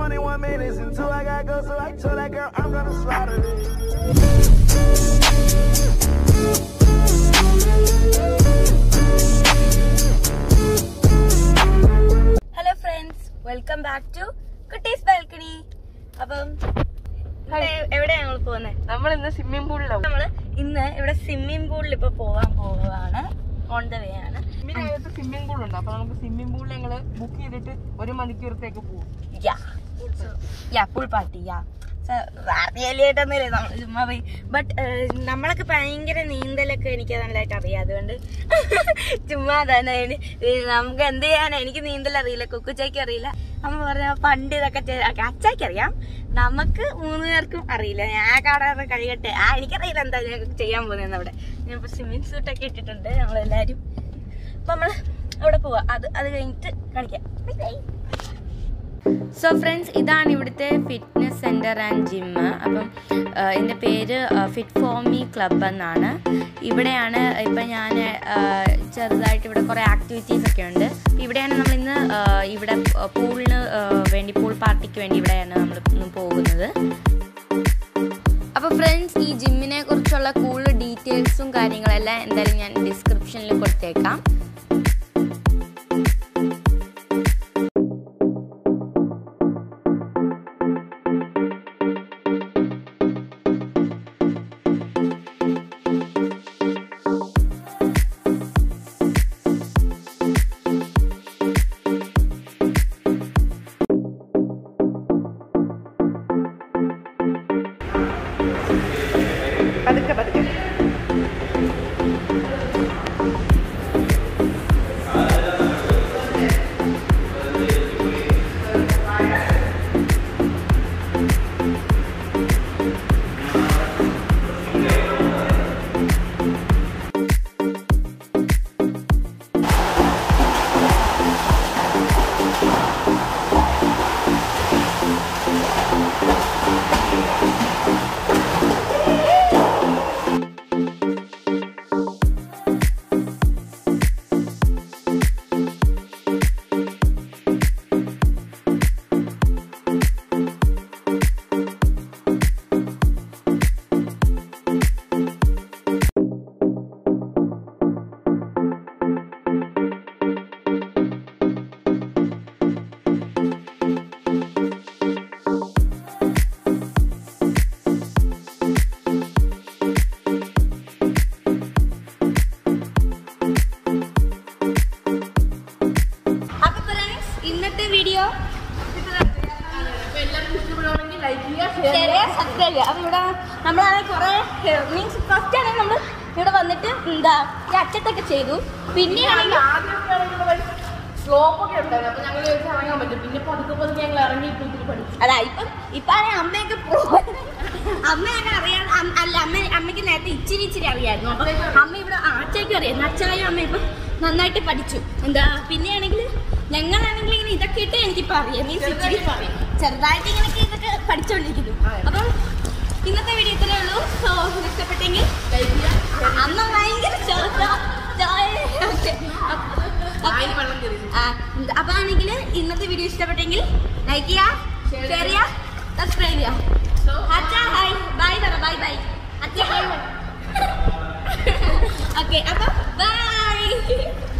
21 minutes until I gotta go, so I told that girl I'm gonna slaughter it. Hello friends welcome back to Kuttees balcony അപ്പം ഇവിടെ എവിടെയാണ് ഞങ്ങൾ പോകുന്നത് നമ്മൾ ഇന്ന് സ്വിമ്മിംഗ് പൂളിലാണ് നമ്മള് ഇന്ന് ഇവിടെ സ്വിമ്മിംഗ് പൂളിൽ ഇപ്പൊ പോവാൻ പോവാണ് ഓൺ ദ വേ ആണ് ഇതിനകത്ത് സ്വിമ്മിംഗ് പൂൾ ഉണ്ട് അപ്പൊ നമുക്ക് സ്വിമ്മിംഗ് പൂളിൽ ഞങ്ങള് ബുക്ക് ചെയ്തിട്ട് ഒരു മണിക്കൂറത്തേക്ക് പോകും യാ യാ പൂൾ പാർട്ടി യാ റിയലിയായിട്ടൊന്നുമില്ല നമ്മൾ ചുമ്മാ പോയി ബട്ട് നമ്മളൊക്കെ ഭയങ്കര നീന്തലൊക്കെ എനിക്ക് നല്ലതായിട്ട് അറിയാം അതുകൊണ്ട് ചുമ്മാ തന്നെ ഇനി- ഈ നമുക്ക് എന്ത് ചെയ്യാനാ എനിക്ക് നീന്തൽ അറിയില്ല കുക്കുച്ചായ്ക്ക് അറിയില്ല അമ്മ പറഞ്ഞ പണ്ട് ഇതൊക്കെ ചെയ്ത- ഒക്കെ അച്ചായ്ക്ക് അറിയാം നമുക്ക് മൂന്ന് പേർക്കും അറിയില്ല ഞാൻ കാണാതെ കഴിയട്ടെ ആ എനിക്കറിയില്ല എന്താ ഞാൻ ചെയ്യാൻ പോകുന്നത് അവിടെ ഞാൻ ഇപ്പൊ സ്വിമ്മിങ് സൂട്ടൊക്കെ ഇട്ടിട്ടുണ്ട് നമ്മളെല്ലാരും അപ്പൊ നമ്മള് അവിടെ പോവാ അത് അത് കഴിഞ്ഞിട്ട് കാണിക്കാം Bye bye. സോ ഫ്രണ്ട്സ് ഇതാണ് ഇവിടുത്തെ ഫിറ്റ്നസ് സെൻറ്റർ ആൻഡ് ജിമ്മ് അപ്പം ആ, ഇതിൻ്റെ പേര് ഫിറ്റ് ഫോർ മീ ക്ലബ് എന്നാണ് ഇവിടെയാണ് ഇപ്പം ഞാൻ ആ, ചെറുതായിട്ട് ഇവിടെ കുറേ ആക്ടിവിറ്റീസ് ഒക്കെ ഉണ്ട് അപ്പം ഇവിടെയാണ് നമ്മൾ ഇന്ന് ആ, ഇവിടെ പൂളിന് വേണ്ടി പൂൾ പാർട്ടിക്ക് വേണ്ടി ഇവിടെയാണ് നമ്മൾ ഇന്ന് പോകുന്നത് അപ്പോൾ ഫ്രണ്ട്സ് ഈ ജിമ്മിനെ കുറിച്ചുള്ള കൂടുതൽ ഡീറ്റെയിൽസും കാര്യങ്ങളെല്ലാം എന്തായാലും ഞാൻ ഡിസ്ക്രിപ്ഷനിൽ കൊടുത്തേക്കാം പതുക്കെ പതുക്കെ അപ്പൊ ഫ്രണ്ട്സ് ഇന്നത്തെ വീഡിയോ സബ്സ്ക്രൈബ് അപ്പൊ ഇവിടെ നമ്മളാണെങ്കിൽ കുറെ മീൻസ് ഫസ്റ്റ് ആണെങ്കിൽ നമ്മൾ ഇവിടെ വന്നിട്ട് എന്താ ഈ അറ്റത്തൊക്കെ ചെയ്തു പിന്നെയാണെങ്കിൽ സ്ലോപ്പ് ഒക്കെ ഉണ്ടായിരുന്നു അപ്പൊ ഞങ്ങൾ ഇറങ്ങാൻ പറ്റും പിന്നെ പതുക്കെ പതുക്കെ ഞങ്ങൾ ഇറങ്ങി ഇപ്പൊ ഇതിൽ പഠിച്ചു അതാ ഇപ്പം ഇപ്പാണെ അമ്മയൊക്കെ പോ- അമ്മയൊക്കെ അറിയാൻ അം- അല്ല അമ്മ അമ്മയ്ക്ക് നേരത്തെ ഇച്ചിരി ഇച്ചിരി അറിയായിരുന്നു അപ്പൊ അമ്മ ഇവിടെ ആ, അച്ഛയ്ക്കും അറിയാം അച്ഛായും അമ്മ ഇപ്പം നന്നായിട്ട് പഠിച്ചു എന്താ പിന്നെയാണെങ്കിൽ ഞങ്ങളാണെങ്കിൽ ഇങ്ങനെ ഇതൊക്കെ ഇട്ട് എനിക്കിപ്പോ അറിയാം മീൻസ് ഇച്ചിരി ചെറുതായിട്ട് ഇങ്ങനെയൊക്കെ ഇതൊക്കെ പഠിച്ചുകൊണ്ടിരിക്കുന്നു അപ്പം ഇന്നത്തെ വീഡിയോ ഇത്രേ ഉള്ളൂ സോ ഇഷ്ടപ്പെട്ടെങ്കിൽ അമ്മ ഭയങ്കര ചെറുതാ വായിൽ വെള്ളം കയറി അപ്പൊ ആണെങ്കിൽ ഇന്നത്തെ വീഡിയോ ഇഷ്ടപ്പെട്ടെങ്കിൽ ലൈക്ക് ചെയ്യാ ഷെയർ ചെയ്യാ സബ്സ്ക്രൈബ് ചെയ്യാ അച്ഛാ ഹായ് ബൈ പറ ബൈ ബൈ അച്ഛാ ഹായ് ഓക്കെ അപ്പൊ ബൈ